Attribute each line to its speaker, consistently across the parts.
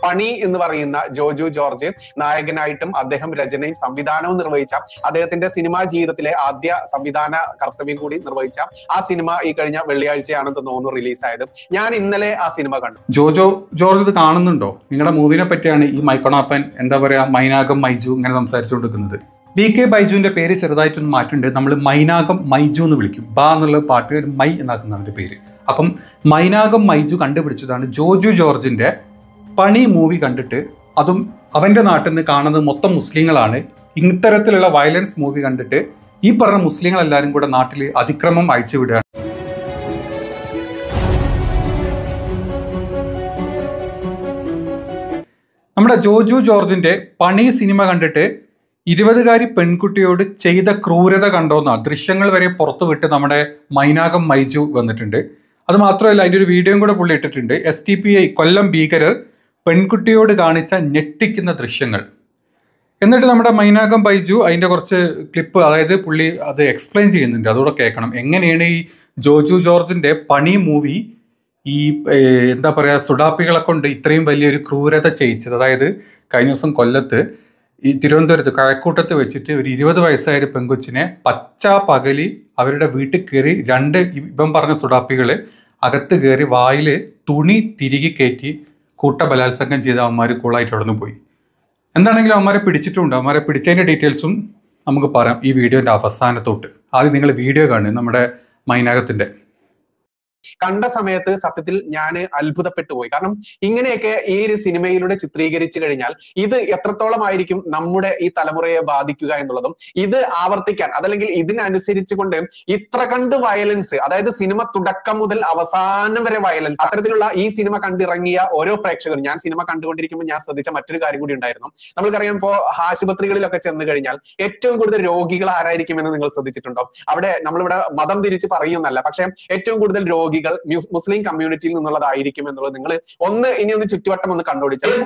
Speaker 1: പണി എന്ന് പറയുന്ന ജോജു ജോർജ് നായകനായിട്ടും അദ്ദേഹം രചനയും സംവിധാനവും നിർവഹിച്ച അദ്ദേഹത്തിന്റെ സിനിമാ ജീവിതത്തിലെ ആദ്യ സംവിധാന കർത്തവ്യം കൂടി നിർവഹിച്ച ആ സിനിമ ഈ കഴിഞ്ഞ വെള്ളിയാഴ്ചയാണെന്ന് തോന്നുന്നു റിലീസായത് ഞാൻ ഇന്നലെ ആ സിനിമ കണ്ടു
Speaker 2: ജോജോ ജോർജ് ഇത് കാണുന്നുണ്ടോ നിങ്ങളുടെ മൂവിനെ പറ്റിയാണ് ഈ മൈക്കോണാപ്പൻ എന്താ പറയാ മൈനാകം മൈജു ഇങ്ങനെ സംസാരിച്ചുകൊണ്ടിരിക്കുന്നത് വി കെ ബൈജുവിന്റെ പേര് ചെറുതായിട്ടൊന്ന് മാറ്റുണ്ട് നമ്മൾ മൈനാകം മൈജു എന്ന് വിളിക്കും ബ എന്നുള്ള പാട്ട് ഒരു മൈ എന്നാക്കുന്ന അവന്റെ പേര് അപ്പം മൈനാകം മൈജു കണ്ടുപിടിച്ചതാണ് ജോജു ജോർജിന്റെ പണി മൂവി കണ്ടിട്ട് അതും അവന്റെ നാട്ടിൽ നിന്ന് കാണുന്നത് മൊത്തം മുസ്ലിങ്ങളാണ് ഇത്തരത്തിലുള്ള വയലൻസ് മൂവി കണ്ടിട്ട് ഈ പറഞ്ഞ മുസ്ലിങ്ങളെല്ലാവരും കൂടെ നാട്ടിൽ അതിക്രമം അയച്ചു വിടുകയാണ് നമ്മുടെ ജോജു ജോർജിന്റെ പണി സിനിമ കണ്ടിട്ട് ഇരുപതുകാരി പെൺകുട്ടിയോട് ചെയ്ത ക്രൂരത കണ്ടോന്ന ദൃശ്യങ്ങൾ വരെ പുറത്തുവിട്ട് നമ്മുടെ മൈനാകം മൈജു വന്നിട്ടുണ്ട് അത് മാത്രമല്ല അതിൻ്റെ ഒരു വീഡിയോയും കൂടെ പുള്ളി ഇട്ടിട്ടുണ്ട് S T P I Kollam ഭീകരർ പെൺകുട്ടിയോട് കാണിച്ച ഞെട്ടിക്കുന്ന ദൃശ്യങ്ങൾ എന്നിട്ട് നമ്മുടെ മൈനാകം ബൈജു അതിൻ്റെ കുറച്ച് ക്ലിപ്പ് അതായത് പുള്ളി അത് എക്സ്പ്ലെയിൻ ചെയ്യുന്നുണ്ട് അതുകൂടെ കേൾക്കണം എങ്ങനെയാണ് ഈ ജോജു ജോർജിൻ്റെ പണി മൂവി ഈ ഏഹ്, എന്താ പറയുക സുഡാപ്പികളെ കൊണ്ട് ഇത്രയും വലിയൊരു ക്രൂരത ചെയ്യിച്ചത് അതായത് കഴിഞ്ഞ ദിവസം കൊല്ലത്ത് ഈ തിരുവനന്തപുരത്ത് കഴക്കൂട്ടത്ത് വെച്ചിട്ട് ഒരു ഇരുപത് വയസ്സായ ഒരു പെങ്കൊച്ചിനെ പച്ച പകലി അവരുടെ വീട്ടിൽ കയറി രണ്ട് ഇവൻ പറഞ്ഞ സുഡാപ്പികൾ അകത്ത് കയറി വായിൽ തുണി തിരികെ കയറ്റി കൂട്ട ബലാത്സംഗം ചെയ്ത അവന്മാർ കൂളായിട്ട് അവിടെ നിന്ന് പോയി എന്താണെങ്കിലും അവന്മാരെ പിടിച്ചിട്ടുണ്ട് അവന്മാരെ പിടിച്ചതിൻ്റെ ഡീറ്റെയിൽസും നമുക്ക് പറയാം ഈ വീഡിയോൻ്റെ അവസാനത്തോട്ട് ആദ്യം നിങ്ങൾ വീഡിയോ കാണുക നമ്മുടെ മൈനാകത്തിൻ്റെ
Speaker 1: കണ്ട സമയത്ത് സത്യത്തിൽ ഞാൻ അത്ഭുതപ്പെട്ടു പോയി കാരണം ഇങ്ങനെയൊക്കെ ഈ ഒരു സിനിമയിലൂടെ ചിത്രീകരിച്ചു കഴിഞ്ഞാൽ ഇത് എത്രത്തോളം ആയിരിക്കും നമ്മുടെ ഈ തലമുറയെ ബാധിക്കുക എന്നുള്ളതും ഇത് ആവർത്തിക്കാൻ അതല്ലെങ്കിൽ ഇതിനനുസരിച്ചുകൊണ്ട് ഇത്ര കണ്ട് വയലൻസ് അതായത് സിനിമ തുടക്കം മുതൽ അവസാനം വരെ വയലൻസ് അത്തരത്തിലുള്ള ഈ സിനിമ കണ്ടിറങ്ങിയ ഓരോ പ്രേക്ഷകരും ഞാൻ സിനിമ കണ്ടുകൊണ്ടിരിക്കുമ്പോൾ ഞാൻ ശ്രദ്ധിച്ച മറ്റൊരു കാര്യം കൂടി ഉണ്ടായിരുന്നു നമ്മൾക്കറിയാം ഇപ്പോ ആശുപത്രികളിലൊക്കെ ചെന്ന് കഴിഞ്ഞാൽ ഏറ്റവും കൂടുതൽ രോഗികൾ ആരായിരിക്കും എന്ന് നിങ്ങൾ ശ്രദ്ധിച്ചിട്ടുണ്ടോ അവിടെ നമ്മളിവിടെ മതം തിരിച്ച് പറയുന്നല്ല പക്ഷെ ഏറ്റവും കൂടുതൽ രോഗികൾ മ്യു- മുസ്ലിം കമ്മ്യൂണിറ്റിയിൽ നിന്നുള്ളതായിരിക്കും എന്നുള്ളത് നിങ്ങൾ ഒന്ന് ഇനി ഒന്ന് ചുറ്റുവട്ടം ഒന്ന് കണ്ടുപിടിച്ചാൽ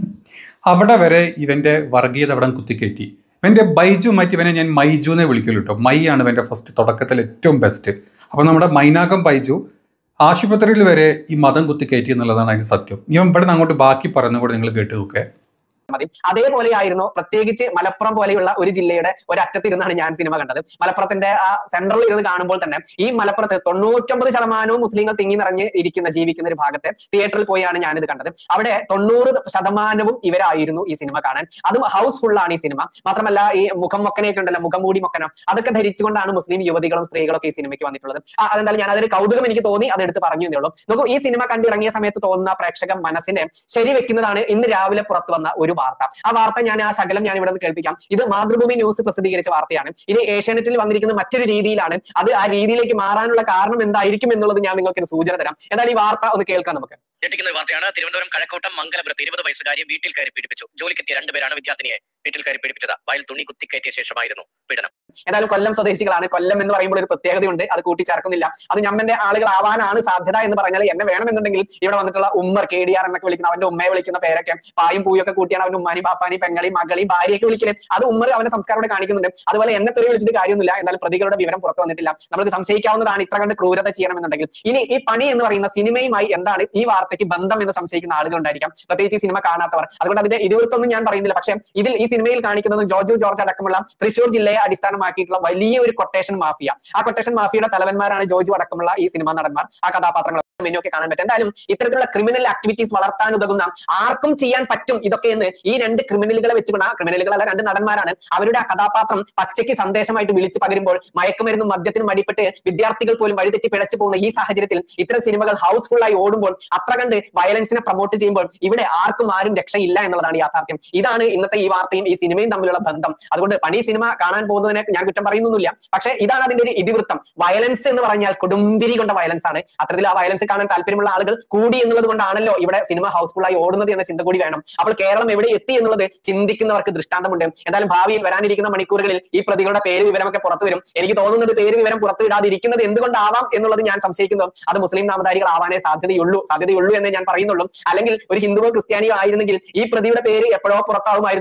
Speaker 2: അവിടെ വരെ ഇവന്റെ വർഗീയത അവിടെ കുത്തിക്കയറ്റി ഇവന്റെ ബൈജു മാറ്റി ഇവനെ ഞാൻ മൈജു എന്നേ വിളിക്കുള്ളൂ കേട്ടോ മൈ ആണ് ഇവന്റെ ഫസ്റ്റ് തുടക്കത്തിൽ ഏറ്റവും ബെസ്റ്റ് അപ്പൊ നമ്മുടെ മൈനാകം ബൈജു ആശുപത്രിയിൽ വരെ ഈ മതം കുത്തിക്കയറ്റി എന്നുള്ളതാണ് അതിന്റെ സത്യം ഇവൻ ഇവിടെ നിന്ന് അങ്ങോട്ട് ബാക്കി പറയുന്നത് നിങ്ങൾ കേട്ട് നോക്കേ
Speaker 3: മതി അതേപോലെ ആയിരുന്നു പ്രത്യേകിച്ച് മലപ്പുറം പോലെയുള്ള ഒരു ജില്ലയുടെ ഒരറ്റത്തിരുന്നാണ് ഞാൻ സിനിമ കണ്ടത് മലപ്പുറത്തിന്റെ ആ സെൻട്രലിൽ ഇരുന്ന് കാണുമ്പോൾ തന്നെ ഈ മലപ്പുറത്ത് തൊണ്ണൂറ്റൊമ്പത് ശതമാനവും മുസ്ലിങ്ങൾ തിങ്ങി നിറഞ്ഞ് ഇരിക്കുന്ന ജീവിക്കുന്ന ഒരു ഭാഗത്തെ തിയേറ്ററിൽ പോയാണ് ഞാനിത് കണ്ടത് അവിടെ തൊണ്ണൂറ് ശതമാനവും ഇവരായിരുന്നു ഈ സിനിമ കാണാൻ അതും ഹൗസ്ഫുൾ ആണ് ഈ സിനിമ മാത്രമല്ല ഈ മുഖം മൊക്കനെയൊക്കെ ഉണ്ടല്ലോ മുഖം മൂടി മൊക്കന അതൊക്കെ ധരിച്ചുകൊണ്ടാണ് മുസ്ലിം യുവതികളും സ്ത്രീകളും ഒക്കെ ഈ സിനിമയ്ക്ക് വന്നിട്ടുള്ളത് ആ, അതെന്തായാലും ഞാൻ അതൊരു കൗതുകം എനിക്ക് തോന്നി അതെടുത്ത് പറഞ്ഞു എന്നേ ഉള്ളൂ നോക്കൂ ഈ സിനിമ കണ്ടിറങ്ങിയ സമയത്ത് തോന്നുന്ന പ്രേക്ഷക മനസ്സിനെ ശരിവെക്കുന്നതാണ് ഇന്ന് രാവിലെ പുറത്തു വന്ന ഒരു വാർത്ത ആ വാർത്ത ഞാൻ ആ ശകലം ഞാൻ ഇവിടെ നിന്ന് കേൾപ്പിക്കാം ഇത് മാതൃഭൂമി ന്യൂസ് പ്രസിദ്ധീകരിച്ച വാർത്തയാണ് ഇത് ഏഷ്യാനെറ്റിൽ വന്നിരിക്കുന്ന മറ്റൊരു രീതിയിലാണ് അത് ആ രീതിയിലേക്ക് മാറാനുള്ള കാരണം എന്തായിരിക്കും എന്നുള്ളത് ഞാൻ നിങ്ങൾക്ക് ഒരു സൂചന തരാം എന്തായാലും ഈ വാർത്ത ഒന്ന് കേൾക്കാം നമുക്ക്
Speaker 4: ഞെട്ടിക്കുന്ന ഒരു വാർത്തയാണ് തിരുവനന്തപുരം കഴക്കൂട്ടം മംഗലപുരത്ത് ഇരുപത് വയസ്സുകാരിയെ വീട്ടിൽ കയറി പീഡിപ്പിച്ചു ജോലിക്കെത്തിയ രണ്ടുപേരാണ് വിദ്യാർത്ഥിനിയെ വീട്ടിൽ കയറി പീഡിപ്പിച്ചത് വയൽ തുണി കുത്തിക്കയറ്റിയ ശേഷമായിരുന്നു പീഡനം
Speaker 3: ഏതായാലും കൊല്ലം സ്വദേശികളാണ് കൊല്ലം എന്ന് പറയുമ്പോൾ ഒരു പ്രത്യേകതയുണ്ട് അത് കൂട്ടിച്ചേർക്കുന്നില്ല അത് ഞമ്മന്റെ ആളുകളാവാനാണ് സാധ്യത എന്ന് പറഞ്ഞാൽ എന്നെ വേണമെന്നുണ്ടെങ്കിൽ ഇവിടെ വന്നിട്ടുള്ള ഉമ്മർ കെ ഡി ആർ എന്നൊക്കെ വിളിക്കുന്ന അവന്റെ ഉമ്മയെ വിളിക്കുന്ന പേരൊക്കെ പായും പൂയൊക്കെ കൂട്ടിയാണ് അവന്റെ ഉമ്മാനി പാപ്പാനി പെങ്ങളി മകളി ഭാര്യയൊക്കെ വിളിക്കല് അത് ഉമ്മർ അവന്റെ സംസ്കാരം ഇവിടെ കാണിക്കുന്നുണ്ട് അതുപോലെ എന്നെ തെറി വിളിച്ചിട്ട് കാര്യമൊന്നുമില്ല എന്നാലും പ്രതികളുടെ വിവരം പുറത്തു വന്നിട്ടില്ല നമുക്ക് സംശയിക്കാവുന്നതാണ് ഇത്ര കണ്ട് ക്രൂരത ചെയ്യണമെന്നുണ്ടെങ്കിൽ ഇനി ഈ പണി എന്ന് പറയുന്ന സിനിമയുമായി എന്താണ് ഈ വാർത്തയ്ക്ക് ബന്ധം എന്ന് സംശയിക്കുന്ന ആളുകൾ ഉണ്ടായിരിക്കാം പ്രത്യേകിച്ച് ഈ സിനിമ കാണാത്തവർ അതുകൊണ്ട് അതിന്റെ ഇതിവൃത്തൊന്നും ഞാൻ പറയുന്നില്ല പക്ഷേ ഇതിൽ ഈ സിനിമയിൽ കാണിക്കുന്നത് ജോർജു ജോർജ് അടക്കമുള്ള തൃശൂർ ജില്ലയെ അടിസ്ഥാനമാക്കിയിട്ടുള്ള വലിയ ഒരു കൊട്ടേഷൻ മാഫിയ ആ കൊട്ടേഷൻ മാഫിയയുടെ തലവന്മാരാണ് ജോർജു അടക്കമുള്ള ഈ സിനിമാ നടന്മാർ ആ കഥാപാത്രങ്ങൾ മെനു ഒക്കെ കാണാൻ പറ്റും എന്തായാലും ഇത്തരത്തിലുള്ള ക്രിമിനൽ ആക്ടിവിറ്റീസ് വളർത്താൻ ഉതകുന്ന ആർക്കും ചെയ്യാൻ പറ്റും ഇതൊക്കെ എന്ന് ഈ രണ്ട് ക്രിമിനലുകളെ വെച്ചുകൊണ്ട് ആ ക്രിമിനലുകളല്ല രണ്ട് നടന്മാരാണ് അവരുടെ ആ കഥാപാത്രം പച്ചയ്ക്ക് സന്ദേശമായിട്ട് വിളിച്ചു പകരുമ്പോൾ മയക്കുമരുന്നും മദ്യത്തിനും അടിപ്പെട്ട് വിദ്യാർത്ഥികൾ പോലും വഴിതെറ്റി പിഴച്ചു പോകുന്ന ഈ സാഹചര്യത്തിൽ ഇത്തരം സിനിമകൾ ഹൗസ്ഫുൾ ആയി ഓടുമ്പോൾ അത്ര കണ്ട് വയലൻസിനെ പ്രൊമോട്ട് ചെയ്യുമ്പോൾ ഇവിടെ ആർക്കും ആരും രക്ഷയില്ല എന്നുള്ളതാണ് യാഥാർത്ഥ്യം ഇതാണ് ഇന്നത്തെ ഈ വാർത്തയും ഈ സിനിമയും തമ്മിലുള്ള ബന്ധം അതുകൊണ്ട് പണി സിനിമ കാണാൻ പോകുന്നതിനെ ഞാൻ കുറ്റം പറയുന്നൊന്നുമില്ല പക്ഷേ ഇതാണ് അതിന്റെ ഒരു ഇതിവൃത്തം വയലൻസ് എന്ന് പറഞ്ഞാൽ കൊടുമ്പിരി കൊണ്ട വയലൻസ് ആണ് അത്തരത്തിൽ ആ വയലൻസ് കാണാൻ താല്പര്യമുള്ള ആളുകൾ കൂടി എന്നുള്ളത് കൊണ്ടാണല്ലോ ഇവിടെ സിനിമ ഹൗസ്ഫുൾ ആയി ഓടുന്നത് എന്ന ചിന്ത കൂടി വേണം അപ്പോൾ കേരളം എവിടെ എത്തി എന്നുള്ളത് ചിന്തിക്കുന്നവർക്ക് ദൃഷ്ടാന്തമുണ്ട് എന്തായാലും ഭാവിയിൽ വരാനിരിക്കുന്ന മണിക്കൂറുകളിൽ ഈ പ്രതികളുടെ പേര് വിവരമൊക്കെ പുറത്തു വരും എനിക്ക് തോന്നുന്നത് പേര് വിവരം പുറത്തു വിടാതിരിക്കുന്നത് എന്തുകൊണ്ടാവാം എന്നുള്ളത് ഞാൻ സംശയിക്കുന്നു അത് മുസ്ലിം നാമധാരികൾ ആവാനേ സാധ്യതയുള്ളൂ സാധ്യതയുള്ളൂ എന്ന് ഞാൻ പറയുന്നുള്ളൂ അല്ലെങ്കിൽ ഒരു ഹിന്ദുവോ ക്രിസ്ത്യാനിയോ ആയിരുന്നെങ്കിൽ ഈ പ്രതിയുടെ പേര് എപ്പോഴോ പുറത്താവുമായിരുന്നു പിന്നെ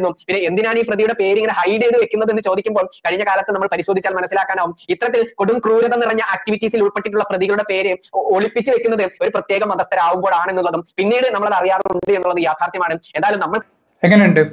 Speaker 3: എന്തിനാണ് ഈ പ്രതിയുടെ പേര് ഇങ്ങനെ ഹൈഡ് ചെയ്ത് വെക്കുന്നത് എന്ന് ചോദിക്കുമ്പോൾ കഴിഞ്ഞ കാലത്ത് നമ്മൾ പരിശോധിച്ചാൽ മനസ്സിലാക്കാനാവും ഇത്തരത്തിൽ കൊടും ക്രൂരത നിറഞ്ഞ ആക്ടിവിറ്റീസിൽ ഉൾപ്പെട്ടിട്ടുള്ള പ്രതികളുടെ പേര് ഒ- ഒളിപ്പിച്ച് വെക്കുന്നത് ഒരു പ്രത്യേക മതസ്ഥരാകുമ്പോഴാണെന്നുള്ളതും പിന്നീട് നമ്മൾ അത് അറിയാറുണ്ട് എന്നുള്ളത് യാഥാർത്ഥ്യമാണ് എന്തായാലും നമ്മൾ
Speaker 2: എങ്ങനെയുണ്ട്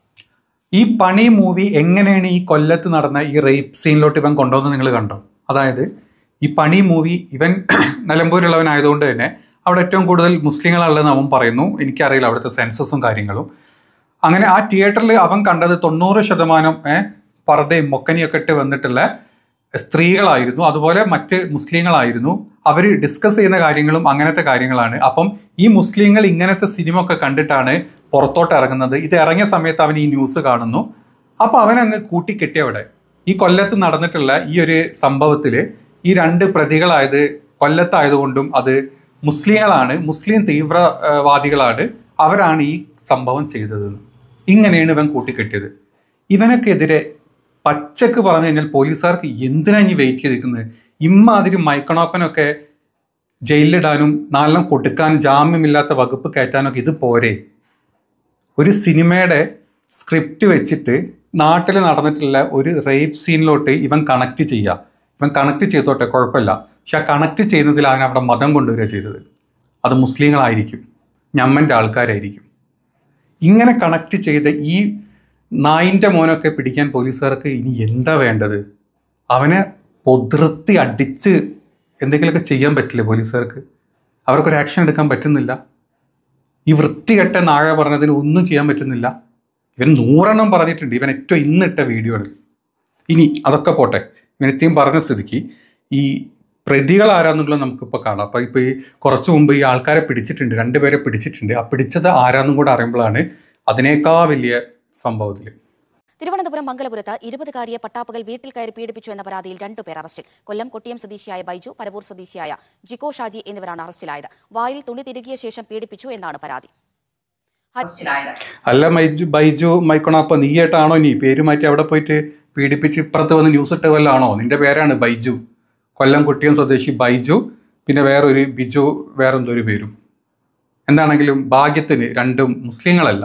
Speaker 2: ഈ പണി മൂവി എങ്ങനെയാണ് ഈ കൊല്ലത്ത് നടന്ന ഈ റേപ്പ് സീനിലോട്ട് ഇവൻ കൊണ്ടുവന്ന് നിങ്ങൾ കണ്ടോ അതായത് ഈ പണി മൂവി ഇവൻ നിലമ്പൂരുള്ളവനായതുകൊണ്ട് തന്നെ അവിടെ ഏറ്റവും കൂടുതൽ മുസ്ലിങ്ങളുള്ളതെന്ന് അവൻ പറയുന്നു എനിക്കറിയില്ല അവിടുത്തെ സെൻസസും കാര്യങ്ങളും അങ്ങനെ ആ തിയേറ്ററിൽ അവൻ കണ്ടത് തൊണ്ണൂറ് ശതമാനം ഏഹ് പർദ്ദയും മൊക്കനിയൊക്കെ ഇട്ട് വന്നിട്ടുള്ള സ്ത്രീകളായിരുന്നു അതുപോലെ മറ്റ് മുസ്ലിങ്ങളായിരുന്നു അവർ ഡിസ്കസ് ചെയ്യുന്ന കാര്യങ്ങളും അങ്ങനത്തെ കാര്യങ്ങളാണ് അപ്പം ഈ മുസ്ലിങ്ങൾ ഇങ്ങനത്തെ സിനിമ ഒക്കെ കണ്ടിട്ടാണ് പുറത്തോട്ട് ഇറങ്ങുന്നത് ഇത് ഇറങ്ങിയ സമയത്ത് അവൻ ഈ ന്യൂസ് കാണുന്നു അപ്പോൾ അവൻ അങ്ങ് കൂട്ടിക്കെട്ടി അവിടെ ഈ കൊല്ലത്ത് നടന്നിട്ടുള്ള ഈ ഒരു സംഭവത്തിൽ ഈ രണ്ട് പ്രതികളായത് കൊല്ലത്തായതുകൊണ്ടും അത് മുസ്ലിങ്ങളാണ് മുസ്ലിം തീവ്രവാദികളാണ് അവരാണ് ഈ സംഭവം ചെയ്തത് ഇങ്ങനെയാണ് ഇവൻ കൂട്ടിക്കെട്ടിയത് ഇവനൊക്കെതിരെ പച്ചക്ക് പറഞ്ഞു കഴിഞ്ഞാൽ പോലീസുകാർക്ക് എന്തിനാ ഇനി വെയിറ്റ് ചെയ്തിരിക്കുന്നത് ഇമ്മാതിരി മൈക്കണോപ്പനൊക്കെ ജയിലിലിടാനും നാലെണ്ണം കൊടുക്കാനും ജാമ്യമില്ലാത്ത വകുപ്പ് കയറ്റാനൊക്കെ ഇത് പോരെ ഒരു സിനിമയുടെ സ്ക്രിപ്റ്റ് വെച്ചിട്ട് നാട്ടിൽ നടന്നിട്ടുള്ള ഒരു റേപ്പ് സീനിലോട്ട് ഇവൻ കണക്ട് ചെയ്യുക ഇവൻ കണക്ട് ചെയ്തോട്ടെ കുഴപ്പമില്ല പക്ഷെ ആ കണക്ട് ചെയ്യുന്നതിൽ അവൻ അവിടെ മതം കൊണ്ടുവരിക ചെയ്തത് അത് മുസ്ലിങ്ങളായിരിക്കും ഞമ്മൻ്റെ ആൾക്കാരായിരിക്കും ഇങ്ങനെ കണക്ട് ചെയ്ത ഈ നായിൻ്റെ മോനൊക്കെ പിടിക്കാൻ പോലീസുകാർക്ക് ഇനി എന്താ വേണ്ടത് അവനെ പൊതിർത്തി അടിച്ച് എന്തെങ്കിലുമൊക്കെ ചെയ്യാൻ പറ്റില്ലേ പോലീസുകാർക്ക് അവർക്കൊരു ആക്ഷൻ എടുക്കാൻ പറ്റുന്നില്ല ഈ വൃത്തികെട്ട നാഴ പറഞ്ഞതിന് ഒന്നും ചെയ്യാൻ പറ്റുന്നില്ല ഇവൻ നൂറെണ്ണം പറഞ്ഞിട്ടുണ്ട് ഇവൻ ഏറ്റവും ഇന്നിട്ട വീഡിയോ ആണ് ഇനി അതൊക്കെ പോട്ടെ ഇവൻ ഇത്രയും പറഞ്ഞ സ്ഥിതിക്ക് ഈ പ്രതികൾ ആരാന്നുള്ളത് നമുക്കിപ്പോൾ കാണാം അപ്പോൾ ഇപ്പോൾ ഈ കുറച്ച് മുമ്പ് ഈ ആൾക്കാരെ പിടിച്ചിട്ടുണ്ട് രണ്ടുപേരെ പിടിച്ചിട്ടുണ്ട് ആ പിടിച്ചത് ആരാന്നും കൂടെ അറിയുമ്പോഴാണ് അതിനേക്കാൾ വലിയ സംഭവത്തിൽ
Speaker 5: തിരുവനന്തപുരം മംഗലപുരത്ത് ഇരുപതുകാരിയെ പട്ടാപ്പകൽ വീട്ടിൽ കയറി പീഡിപ്പിച്ചു എന്ന പരാതിയിൽ രണ്ടുപേർ അറസ്റ്റിൽ കൊല്ലം കൊട്ടിയം സ്വദേശിയായ ബൈജു പരവൂർ സ്വദേശിയായ ജിക്കോ ഷാജി എന്നിവരാണ് അറസ്റ്റിലായത് വായിൽ തുണി തിരുകിയ ശേഷം പീഡിപ്പിച്ചു എന്നാണ് പരാതി
Speaker 2: അല്ല മൈജു ബൈജു മൈക്കോണാപ്പ നീയായിട്ടാണോ നീ പേര് മാറ്റി അവിടെ പോയിട്ട് പീഡിപ്പിച്ച് ഇപ്പുറത്ത് വന്ന് ന്യൂസ് ഇട്ട് വല്ലാണോ നിന്റെ പേരാണ് ബൈജു കൊല്ലം കുട്ടിയം സ്വദേശി ബൈജു പിന്നെ വേറൊരു ബിജു വേറെന്തോ ഒരു പേരും എന്താണെങ്കിലും ഭാഗ്യത്തിന് രണ്ടും മുസ്ലിങ്ങളല്ല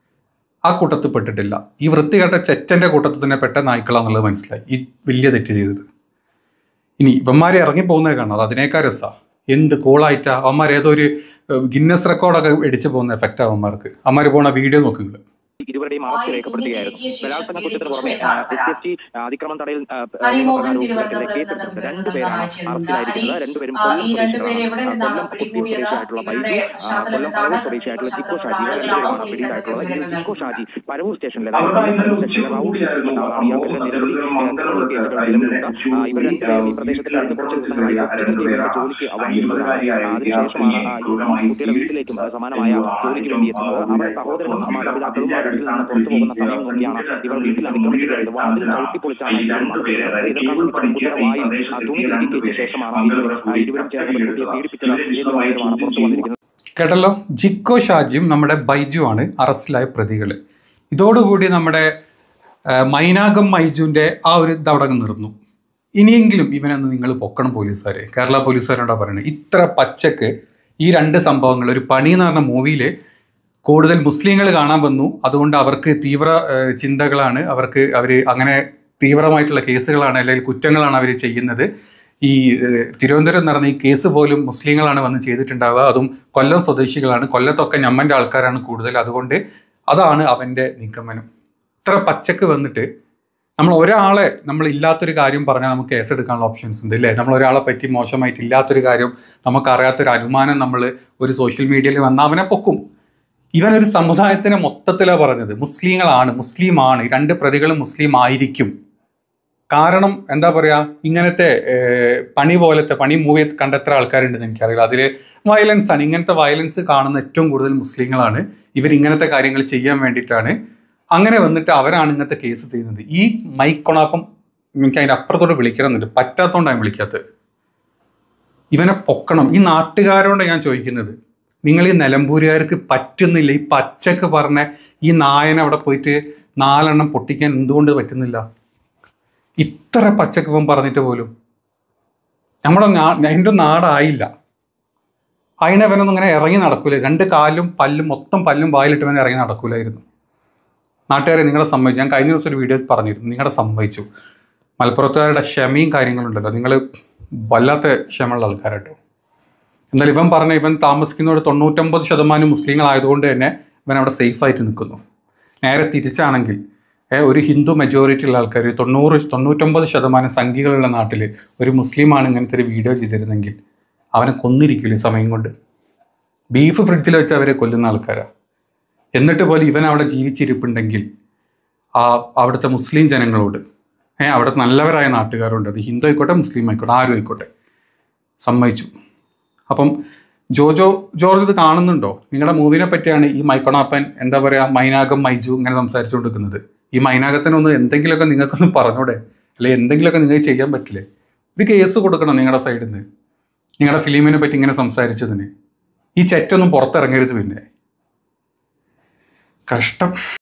Speaker 2: ആ കൂട്ടത്തിൽ പെട്ടിട്ടില്ല ഈ വൃത്തികെട്ട ചെറ്റൻ്റെ കൂട്ടത്തിൽ തന്നെ പെട്ട നായ്ക്കളാന്നുള്ളത് മനസ്സിലായി ഈ വലിയ തെറ്റ് ചെയ്തത് ഇനി ഇവന്മാരെ ഇറങ്ങി പോകുന്നത് കാണാം അത് അതിനേക്കാൾ രസമാണ് എന്ത് കൂളായിട്ടാ അവന്മാർ ഏതോ ഒരു ഗിന്നസ് റെക്കോർഡൊക്കെ അടിച്ചു പോകുന്ന എഫക്റ്റ് അവന്മാർക്ക് അവന്മാർ പോണ വീഡിയോ നോക്കുന്നുണ്ട്
Speaker 6: ഇരുവരുടെയും അറസ്റ്റ് രേഖപ്പെടുത്തുകയായിരുന്നു ബലാത്സംഗ കുറ്റത്തിന് പുറമെ എസ് എഫ് ടി അതിക്രമം തടയൽ ആ, ആ,
Speaker 7: ഹരിമോഹൻ
Speaker 6: പ്രകാരവും
Speaker 7: തിരുവനന്തപുരത്ത്
Speaker 6: കേസെടുത്തിട്ടുണ്ട്
Speaker 7: നിന്ന്
Speaker 6: രണ്ടുപേരാണ്
Speaker 7: നിർമ്മിത
Speaker 6: അറസ്റ്റിലായിരിക്കുന്നത് രണ്ടുപേരും
Speaker 7: ആ,
Speaker 6: കൊല്ലം
Speaker 7: ഈ രണ്ടുപേരെ എവിടെ
Speaker 6: സ്വദേശികളാണ്
Speaker 7: നിന്നാണ്
Speaker 6: കൊല്ലം
Speaker 7: പിടികൂടിയത്
Speaker 6: സ്വദേശിയായിട്ടുള്ള
Speaker 7: ഇവരുടെ
Speaker 6: ബൈജു ആ,
Speaker 7: പശ്ചാത്തലം
Speaker 6: കൊല്ലം
Speaker 7: എന്താണ്
Speaker 6: പരവൂർ സ്വദേശിയായിട്ടുള്ള ചിക്കോ ഷാജി
Speaker 7: പശ്ചാത്തലമുള്ള
Speaker 6: ഇവർ
Speaker 7: ആളുകളാണോ
Speaker 6: രണ്ടുപേരുമാണ്
Speaker 7: പോലീസ് എന്തൊക്കെ
Speaker 6: പിടിയിലായിട്ടുള്ളത്
Speaker 7: വിവരങ്ങൾ
Speaker 6: ചിക്കോ ഷാജി പരവൂർ സ്റ്റേഷനിലെ
Speaker 8: അവിടെ ഇന്നലെ
Speaker 6: സ്റ്റേഷനിലെ
Speaker 8: ഉച്ചയ്ക്ക്
Speaker 6: റൌഡി
Speaker 8: കൂടിയായിരുന്നു
Speaker 6: ആ,
Speaker 8: സംഭവം.
Speaker 6: ഇയാൾക്കെതിരെ നിരവധി
Speaker 8: തിരുവനന്തപുരം
Speaker 6: കേന്ദ്രങ്ങൾക്ക്
Speaker 8: മംഗലപുരത്ത്
Speaker 6: എതിരെ
Speaker 8: വെച്ചായിരുന്നു
Speaker 6: ആ, ഇവർ രണ്ടുപേരും ഈ പ്രദേശത്ത് കഴിഞ്ഞ കുറച്ച് ദിവസങ്ങളായി ഒറ്റയ്ക്ക് ചെയ്യുന്ന ജോലിക്ക് വന്നിട്ടുള്ളതാണ് അതിനുശേഷമാണ് ആ, ഈ കുട്ടിയുടെ വീട്ടിലേക്കും ആ, സമാനമായ ജോലിക്ക് വേണ്ടി എത്തുന്നത് അവിടെ സഹോദരനും മാതാപിതാക്കളും ആ വീട്ടിൽ നിന്ന് പുറത്തു പോകുന്ന സമയം നോക്കിയാണ് ഇവർ വീട്ടിൽ അതിക്രമിക്കുകയായത് വാതിൽ ചവിട്ടിപ്പൊളിച്ചാണ് ഇവർ കുട്ടിയുടെ വായിൽ ആ തുണി തിരികെ ശേഷമാണ് ഇരുവരും ആ, ഇരുവരും ചേർന്ന് കുട്ടിയെ പീഡിപ്പിച്ചത് എന്ന വിവരമാണ് പുറത്തു വന്നിരിക്കുന്നത്
Speaker 2: കേട്ടല്ലോ ജിക്കോ ഷാജിയും നമ്മുടെ ബൈജുവാണ് അറസ്റ്റിലായ പ്രതികൾ ഇതോടുകൂടി നമ്മുടെ ആ, മൈനാകം മൈജുവിൻ്റെ ആ ഒരു ഇതവിടെ അങ്ങ് നിർന്നു ഇനിയെങ്കിലും ഇവനൊന്ന് നിങ്ങൾ പൊക്കണം പോലീസുകാരെ കേരള പോലീസുകാരോടാ പറയുന്നത് ഇത്ര പച്ചക്ക് ഈ രണ്ട് സംഭവങ്ങൾ ഒരു പണി എന്ന് പറഞ്ഞ മൂവിയിൽ കൂടുതൽ മുസ്ലിങ്ങൾ കാണാൻ വന്നു അതുകൊണ്ട് അവർക്ക് തീവ്ര ആ, ചിന്തകളാണ് അവർക്ക് അവർ അങ്ങനെ തീവ്രമായിട്ടുള്ള കേസുകളാണ് അല്ലെങ്കിൽ കുറ്റങ്ങളാണ് അവർ ചെയ്യുന്നത് ഈ ഏഹ്, തിരുവനന്തപുരം നടന്ന ഈ കേസ് പോലും മുസ്ലിങ്ങളാണ് വന്ന് ചെയ്തിട്ടുണ്ടാവുക അതും കൊല്ലം സ്വദേശികളാണ് കൊല്ലത്തൊക്കെ ഞമ്മൻ്റെ ആൾക്കാരാണ് കൂടുതൽ അതുകൊണ്ട് അതാണ് അവൻ്റെ നിഗമനം ഇത്ര പച്ചക്ക് വന്നിട്ട് നമ്മൾ ഒരാളെ നമ്മൾ ഇല്ലാത്തൊരു കാര്യം പറഞ്ഞാൽ നമുക്ക് കേസ് എടുക്കാനുള്ള ഓപ്ഷൻസ് ഉണ്ട് അല്ലേ നമ്മൾ ഒരാളെ പറ്റി മോശമായിട്ട് ഇല്ലാത്തൊരു കാര്യം നമുക്കറിയാത്തൊരു അനുമാനം നമ്മൾ ഒരു സോഷ്യൽ മീഡിയയിൽ വന്നാൽ അവനെ പൊക്കും ഇവനൊരു സമുദായത്തിനെ മൊത്തത്തിലാണ് പറഞ്ഞത് മുസ്ലിങ്ങളാണ് മുസ്ലിമാണ് ഈ രണ്ട് പ്രതികളും മുസ്ലിം ആയിരിക്കും കാരണം എന്താ പറയാ ഇങ്ങനത്തെ ഏഹ്, പണി പോലത്തെ പണി മൂവി കണ്ട എത്ര ആൾക്കാരുണ്ടെന്ന് എനിക്കറിയില്ല അതിൽ വയലൻസ് ആണ് ഇങ്ങനത്തെ വയലൻസ് കാണുന്ന ഏറ്റവും കൂടുതൽ മുസ്ലിങ്ങളാണ് ഇവർ ഇങ്ങനത്തെ കാര്യങ്ങൾ ചെയ്യാൻ വേണ്ടിയിട്ടാണ് അങ്ങനെ വന്നിട്ട് അവരാണ് ഇങ്ങനത്തെ കേസ് ചെയ്യുന്നത് ഈ മൈക്ക് കൊണാപ്പം എനിക്ക് അതിൻ്റെ അപ്പുറത്തോട്ട് വിളിക്കണമെന്നുണ്ട് പറ്റാത്തതുകൊണ്ടാണ് വിളിക്കാത്തത് ഇവനെ പൊക്കണം ഈ നാട്ടുകാരോട് ഞാൻ ചോദിക്കുന്നത് നിങ്ങൾ ഈ നിലമ്പൂരുകാർക്ക് പറ്റുന്നില്ല ഈ പച്ചക്ക് പറഞ്ഞ ഈ നായനെ അവിടെ പോയിട്ട് നാലെണ്ണം പൊട്ടിക്കാൻ എന്തുകൊണ്ട് പറ്റുന്നില്ല ഇത്ര പച്ചക്ക് ഇവൻ പറഞ്ഞിട്ട് പോലും നമ്മുടെ നാ എൻ്റെ നാടായില്ല അതിനവനൊന്നും ഇങ്ങനെ ഇറങ്ങി നടക്കൂല രണ്ട് കാലും പല്ലും മൊത്തം പല്ലും വായിലിട്ട് ഇവൻ ഇറങ്ങി നടക്കൂലായിരുന്നു നാട്ടുകാരെ നിങ്ങളെ സമ്മതിച്ചു ഞാൻ കഴിഞ്ഞ ദിവസം ഒരു വീഡിയോ പറഞ്ഞിരുന്നു നിങ്ങളെ സമ്മതിച്ചു മലപ്പുറത്തുകാരുടെ ക്ഷമയും കാര്യങ്ങളുണ്ടല്ലോ നിങ്ങൾ വല്ലാത്ത ക്ഷമയുള്ള ആൾക്കാരാട്ടോ എന്നാലും ഇവൻ പറഞ്ഞ ഇവൻ താമസിക്കുന്ന ഒരു തൊണ്ണൂറ്റൊമ്പത് ശതമാനം മുസ്ലിങ്ങളായതുകൊണ്ട് തന്നെ ഇവൻ അവിടെ സേഫായിട്ട് നിൽക്കുന്നു നേരെ തിരിച്ചാണെങ്കിൽ ഏ, ഒരു ഹിന്ദു മെജോറിറ്റി ഉള്ള ആൾക്കാർ തൊണ്ണൂറ് തൊണ്ണൂറ്റൊമ്പത് ശതമാനം സംഖ്യകളുള്ള നാട്ടിൽ ഒരു മുസ്ലിമാണ് ഇങ്ങനത്തെ ഒരു വീഡിയോ ചെയ്തിരുന്നെങ്കിൽ അവനെ കൊന്നിരിക്കില്ല ഈ സമയം കൊണ്ട് ബീഫ് ഫ്രിഡ്ജിൽ വെച്ച് അവരെ കൊല്ലുന്ന ആൾക്കാരാണ് എന്നിട്ട് പോലും ഇവൻ അവിടെ ജീവിച്ചിരിപ്പുണ്ടെങ്കിൽ ആ അവിടുത്തെ മുസ്ലിം ജനങ്ങളോട് ഏ അവിടുത്തെ നല്ലവരായ നാട്ടുകാരുണ്ട് അത് ഹിന്ദു ആയിക്കോട്ടെ മുസ്ലിം ആയിക്കോട്ടെ ആരും ആയിക്കോട്ടെ സമ്മതിച്ചു അപ്പം ജോജോ ജോർജ് ഇത് കാണുന്നുണ്ടോ നിങ്ങളുടെ മൂവിനെ പറ്റിയാണ് ഈ മൈക്കോണാപ്പൻ എന്താ പറയുക മൈനാകം മൈജു ഇങ്ങനെ സംസാരിച്ചുകൊണ്ടിരിക്കുന്നത് ഈ മൈനാകത്തിനൊന്ന് എന്തെങ്കിലുമൊക്കെ നിങ്ങൾക്കൊന്ന് പറഞ്ഞൂടെ അല്ലെ എന്തെങ്കിലുമൊക്കെ നിങ്ങൾക്ക് ചെയ്യാൻ പറ്റില്ലേ ഒരു കേസ് കൊടുക്കണം നിങ്ങളുടെ സൈഡിൽ നിന്ന് നിങ്ങളുടെ ഫിലിമിനെ പറ്റി ഇങ്ങനെ സംസാരിച്ചതിന് ഈ ചെറ്റൊന്നും പുറത്തിറങ്ങരുത് പിന്നെ കഷ്ടം